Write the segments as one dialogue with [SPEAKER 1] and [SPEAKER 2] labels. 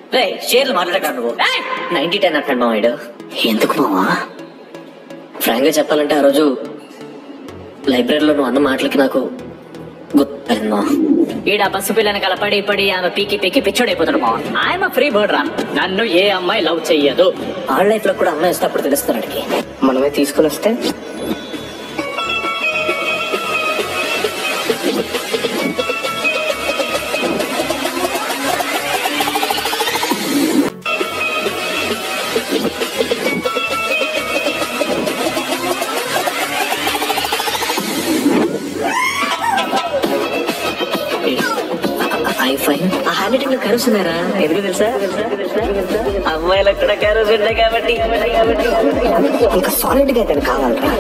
[SPEAKER 1] రే షేర్లు మాట్లాడక నువ్వు నైన్టీ టెన్ అంటాడు మావాడు ఎందుకు మావా ఫ్రాంక్ గా చెప్పాలంటే ఆ రోజు లైబ్రరీలో నువ్వు అన్న మాటలకి నాకు గుర్తుంది మా
[SPEAKER 2] ఈడ బస్సు పిల్లని కలపడి పడి ఆమె పీకి పీకి పిచ్చోడైపోతాడు మా ఆయన ఫ్రీ బర్డ్ రా నన్ను ఏ అమ్మాయి లవ్ చెయ్యదు
[SPEAKER 1] వాళ్ళ లైఫ్ లో కూడా అమ్మాయి వస్తే అప్పుడు తెలుస్తాడు అడిగి
[SPEAKER 3] మనమే తీసుకుని వస్తే
[SPEAKER 1] ఐ ఫైన్ ఆ హ్యాండ్ రైటింగ్ లో కరోస్ ఉన్నారా ఎందుకు తెలుసా అమ్మాయిలకు కూడా కరోస్ ఉంటాయి కాబట్టి
[SPEAKER 3] ఇంకా సాలిడ్ గా అయితే కావాలరా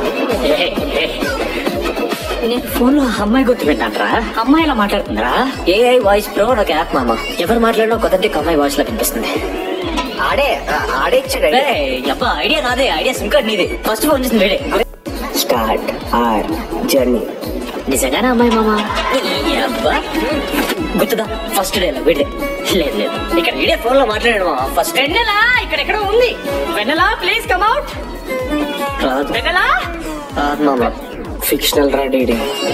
[SPEAKER 2] నేను ఫోన్ లో అమ్మాయి గుర్తు పెట్టానరా అమ్మాయి ఎలా మాట్లాడుతుందిరా
[SPEAKER 1] ఏఐ వాయిస్ ప్రో నాకు యాప్ మామ ఎవరు మాట్లాడినా కొత్త అమ్మాయి వాయిస్ లా కనిపిస్తుంది
[SPEAKER 3] ఆడే ఆ- ఆడే ఇచ్చాడు
[SPEAKER 1] రే, యబ్బా ఐడియా నాదే ఐడియా సిమ్ కార్డ్ నీదే ఫస్ట్ ఫోన్ చేసింది వేడే
[SPEAKER 3] స్టార్ట్ ఆర్ జర్నీ
[SPEAKER 2] నిజంగానే అమ్మాయి మామ
[SPEAKER 1] యబ్బా. గుర్తుదా ఫస్ట్ డే వీడే లేదు లేదు ఇక్కడ వీడే ఫోన్ లో మాట్లాడాడు మామ ఫస్ట్
[SPEAKER 2] వెన్నెలా ఇక్కడ ఎక్కడ ఉంది వెన్నెలా ప్లీజ్ కమ్ అవుట్
[SPEAKER 1] రాదు
[SPEAKER 2] వెన్నెలా
[SPEAKER 1] రాదు మామ
[SPEAKER 3] ఫిక్షనల్ రా డీడీ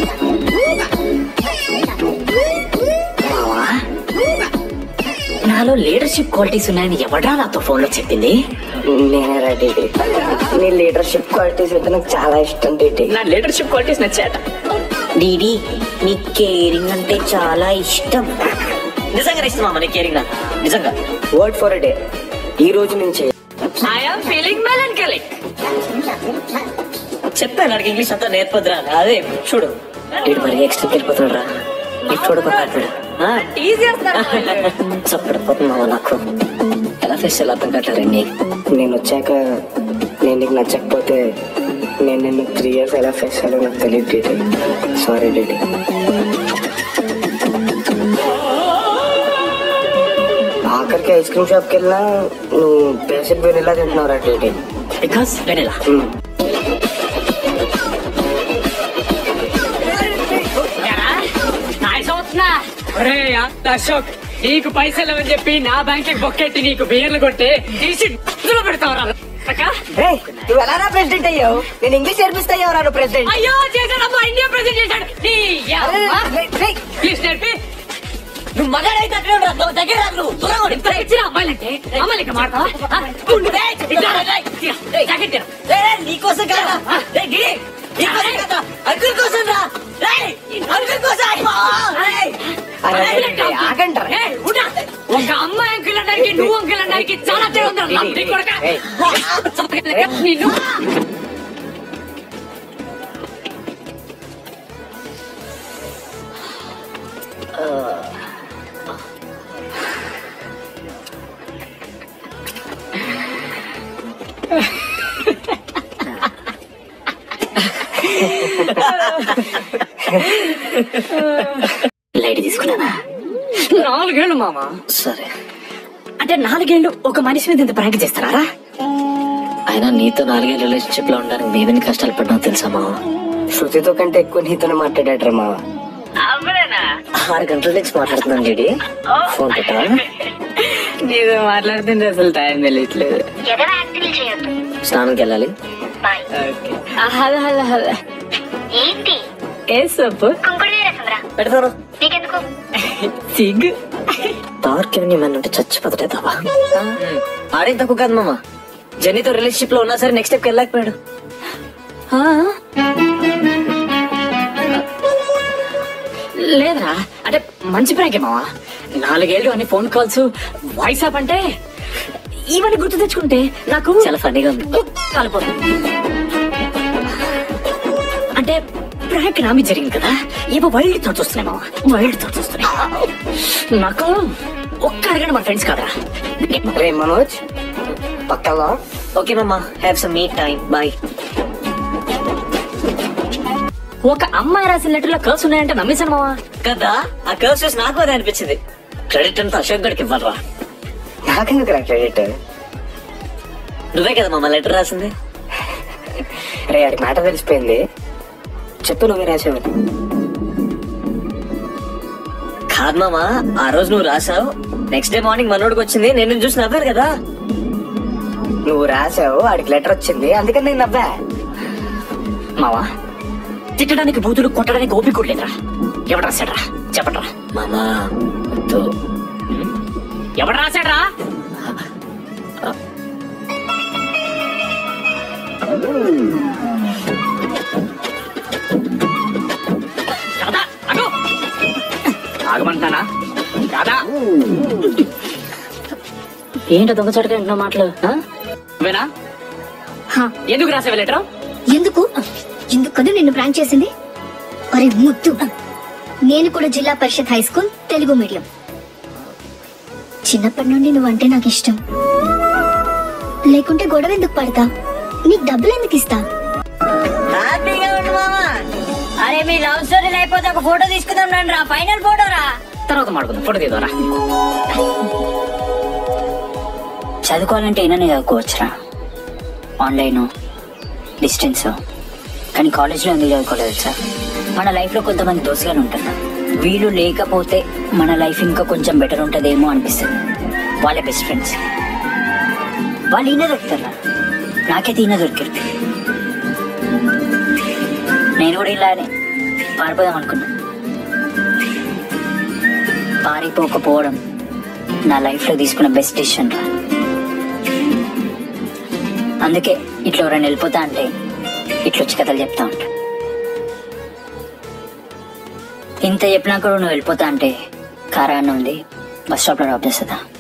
[SPEAKER 2] మావా నాలో లీడర్షిప్ క్వాలిటీస్ ఉన్నాయని ఎవడ్రా నాతో ఫోన్ లో చెప్పింది
[SPEAKER 3] నేనే రా డీడీ నీ లీడర్షిప్ క్వాలిటీస్ అయితే నాకు చాలా ఇష్టం డీడీ
[SPEAKER 2] నా లీడర్షిప్ క్వాలిటీస్ నచ్చాట
[SPEAKER 1] డీడీ నీ కేరింగ్ అంటే చాలా ఇష్టం నిజంగా ఇష్టం మామ నీ కేరింగ్ నాకు నిజంగా
[SPEAKER 3] వర్డ్ ఫర్ డే ఈ రోజు నుంచి
[SPEAKER 2] ఐఎమ్ ఫీలింగ్ మెలంకలీ
[SPEAKER 1] చెప్పాను నాకు ఇంగ్లీష్ అంతా నేర్పదురా అదే చూడు వీడు మరి ఎక్స్ట్రా వెళ్ళిపోతాడు రా ఇటు చూడకపోతాడు
[SPEAKER 2] టీజ్ చేస్తారా
[SPEAKER 1] చప్పడిపోతుంది మామ నాకు ఎలా ఫేస్ చేయాలి అర్థం కావట్లేరండి
[SPEAKER 3] నేను వచ్చాక నేను నీకు నచ్చకపోతే నేను నిన్ను త్రీ ఇయర్స్ ఎలా ఫేస్ చేయాలో నాకు తెలియదు డీడీ సారీ డీడీ ఆఖరికి ఐస్ క్రీమ్ షాప్కి వెళ్ళినా నువ్వు బేసిక్ వెనిలా తింటున్నావురా డీడీ
[SPEAKER 1] బికాస్ వెనెలా
[SPEAKER 2] ఒరే అశోక్ నీకు పైసలు అని చెప్పి నా బ్యాంక్ బొక్కెట్టి నీకు బియ్యర్లు కొట్టి తీసి ఇందులో పెడతావరా
[SPEAKER 3] ఏయ్, నువ్వు ఎలా ప్రెసిడెంట్ అయ్యావు నేను ఇంగ్లీష్ నేర్పిస్తా ఎవరా ప్రెసిడెంట్
[SPEAKER 2] అయ్యో చేశాడమ్మా ఇండియా ప్రెసిడెంట్ చేశాడు నీ ప్లీజ్ నేర్పి
[SPEAKER 1] నువ్వు మగాడైతే అక్కడే ఉండరా నువ్వు దగ్గర రా నువ్వు దూరం ఉండు.
[SPEAKER 2] ఇంత ఇచ్చిన అమ్మాయిలంటే అమ్మాయిలకి మాడతావా ఆ, ఉండు. ఇట్లా రా, రా, ఇట్లా. జాకెట్ తీరా.
[SPEAKER 1] రేయ్, రేయ్, నీకోసం కాదా రేయ్, గిరి, నీకోసం కాదా అంకుల్ కోసం రా రేయ్, అంకుల్ కోసం అమ్మా. రేయ్.
[SPEAKER 3] ఆగంటారా
[SPEAKER 2] ఏయ్, ఉండా. ఒక అమ్మాయి అంకుల్ అనడానికి నువ్వు అంకుల్ అనడానికి చాలా తేడా ఉందిరా. నా నీ కొడుకా. నిన్ను
[SPEAKER 1] లైట్ తీసుకున్నానా
[SPEAKER 2] నాలుగేళ్ళు మామ
[SPEAKER 1] సరే
[SPEAKER 2] అంటే నాలుగేళ్ళు ఒక మనిషి మీద ఇంత ప్రాంక్ చేస్తారా
[SPEAKER 1] అయినా నీతో నాలుగే రిలేషన్షిప్ లో ఉండడానికి మేమెన్ని కష్టాలు పడ్డామో తెలుసా మావ
[SPEAKER 3] శృతితో కంటే ఎక్కువ నీతోనే మాట్లాడాడరా మా
[SPEAKER 1] ఆరు గంటల నుంచి మాట్లాడుతున్నాను లేడీ ఫోన్ పెట్టా
[SPEAKER 2] నీతో మాట్లాడుతుంటే అసలు టైం తెలియట్లేదు
[SPEAKER 1] స్నానంకి వెళ్ళాలి
[SPEAKER 2] హలో హలో హలో
[SPEAKER 4] ఏంటి
[SPEAKER 2] ఏ సొప్పు
[SPEAKER 4] కుంకుడు రసంరా
[SPEAKER 1] పెడతారు
[SPEAKER 4] నీకెందుకు
[SPEAKER 2] సిగ్గు
[SPEAKER 1] తార్కి మన ఉంటే చచ్చిపోతాడే తప్ప ఆడేం తక్కువ కాదు మామ జెన్నీతో రిలేషన్షిప్ లో ఉన్నా సరే నెక్స్ట్ స్టెప్ వెళ్ళలేకపోయాడు
[SPEAKER 2] ఆ? లేదురా అంటే మంచి ప్రాంకే మావా నాలుగేళ్ళు అని ఫోన్ కాల్స్ వాట్సాప్ అంటే ఇవన్నీ గుర్తు తెచ్చుకుంటే నాకు
[SPEAKER 1] చాలా ఫన్నీగా ఉంది
[SPEAKER 2] కాలిపోతుంది అంటే ప్రాంక్ నామి జరిగింది కదా ఏవో వైల్డ్ థాట్స్ వస్తున్నాయి మావా వైల్డ్ థాట్స్ వస్తున్నాయి నాకు ఒక్క అడగండి మా ఫ్రెండ్స్ కాదా
[SPEAKER 3] రే మనోజ్ పక్కగా
[SPEAKER 1] ఓకే మామ have some meet time boy
[SPEAKER 2] ఒక అమ్మాయి రాసిన లెటర్లో కర్స్ ఉన్నాయంటే నమ్మేశాను మావా
[SPEAKER 1] కదా ఆ కర్వ్స్ చూసి నాకు అదే అనిపించింది క్రెడిట్ అంతా అశోక్ గడికి ఇవ్వరా
[SPEAKER 3] నాకెందుకు రా క్రెడిట్
[SPEAKER 1] నువ్వే కదా మామ లెటర్ రాసింది
[SPEAKER 3] రే ఆడికి మాట తెలిసిపోయింది చెప్పు నువ్వే రాసావని
[SPEAKER 1] కాదు మామ ఆ రోజు నువ్వు రాసావు
[SPEAKER 2] నెక్స్ట్ డే మార్నింగ్ మనోడికి వచ్చింది నేను చూసి నవ్వారు కదా
[SPEAKER 3] నువ్వు రాసావు వాడికి లెటర్ వచ్చింది అందుకని నేను నవ్వా
[SPEAKER 2] మావా తిట్టడానికి బూతులు కొట్టడానికి ఓపిక కూడా లేదురా ఎవడు రాశాడ్రా చెప్పట్రా
[SPEAKER 1] మామా వద్దు.
[SPEAKER 2] ఎవడు రాశాడ్రా కాదా అగు ఆగమంటానా కాదా ఏంటో దొంగచాటుగా ఎన్నో మాటలు ఆ? నువ్వేనా ఎందుకు రాసావు లెటర్
[SPEAKER 5] ఎందుకు ఎందుకు కదా నిన్ను ప్రాంక్ చేసింది అరే ముద్దు నేను కూడా zilla parishad high school Telugu medium చిన్నప్పటి నుండి నువ్వంటే నాకు ఇష్టం లేకుంటే గొడవ ఎందుకు పడతా నీకు డబ్బులు ఎందుకు ఇస్తా
[SPEAKER 2] హ్యాపీగా ఉండు మామా అరే మీ లవ్ స్టోరీ లేకపోతే ఒక ఫోటో తీసుకుందాం రండి రా ఫైనల్ ఫోటో రా తర్వాత మాడుకుందాం ఫోటో తీద్దాం చదువుకోవాలంటే ఏమైనా చదువుకోవచ్చురా ఆన్లైన్ డిస్టెన్స్ కానీ కాలేజ్లో ఎందుకు చదువుకోలేదు సార్ మన లైఫ్లో కొంతమంది దోస్తుగానే ఉంటున్నారు వీళ్ళు లేకపోతే మన లైఫ్ ఇంకా కొంచెం బెటర్ ఉంటుందేమో అనిపిస్తుంది వాళ్ళే బెస్ట్ ఫ్రెండ్స్ వాళ్ళు ఈయన దొరుకుతారా నాకైతే ఈయన దొరికారు నేను కూడా ఇలానే పారిపోదాం అనుకున్నా పారిపోకపోవడం నా లైఫ్ లో తీసుకున్న బెస్ట్ డిసిషన్ రా అందుకే ఇట్లా ఎవరైనా వెళ్ళిపోతా అంటే ఇట్లా వచ్చి కథలు చెప్తా ఉంటా ఇంత చెప్పినా కూడా నువ్వు వెళ్ళిపోతా అంటే కారాన్ని ఉంది బస్ స్టాప్ లో డ్రాప్ చేస్తుందా